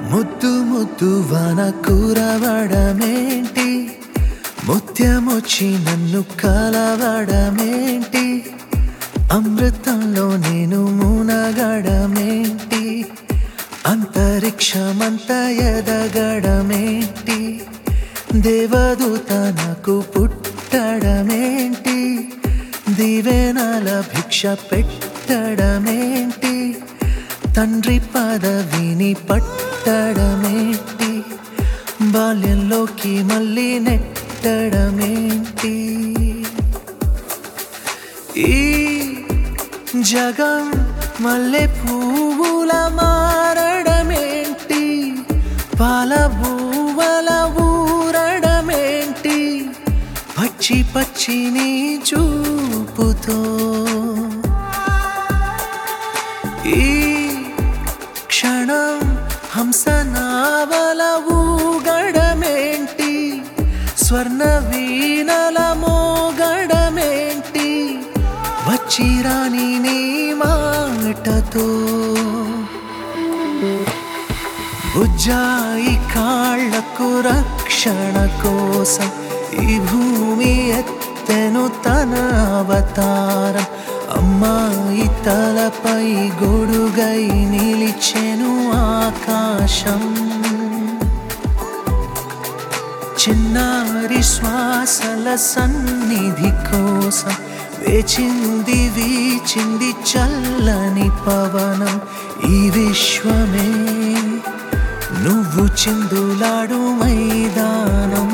ముద్దు ముద్దు వాన కూరవడమేంటి ముత్యమొచ్చి నన్ను కలవడమేంటి అమృతంలో నేను మునగడమేంటి అంతరిక్షమంత ఎదగడమేంటి దేవదూత నాకు పుట్టడమేంటి దివేనాల భిక్ష పెట్టడమేంటి తండ్రి పదవిని పట్టడమేంటి బాల్యంలోకి మళ్ళీ నెట్టడమేంటి ఈ జగం మల్లె పువ్వుల మారడమేంటి పాల బువ్వల ఊరడమేంటి పచ్చి పచ్చిని చూపుతో ఈ క్షణం హంస నావల ఊగడమేంటి స్వర్ణ వీణల మోగడమేంటి వచ్చిరాని నీ మాటతో బుజ్జాయి కాళ్లకు రక్షణ కోసం ఈ భూమి ఎత్తెను తన అవతారం అమ్మాయి తలపై గొడుగై నిలిచెను ఆకాశం చిన్నారి శ్వాసల సన్నిధి కోసం వేచింది వీచింది చల్లని పవనం ఈ విశ్వమే నువ్వు చిందులాడు మైదానం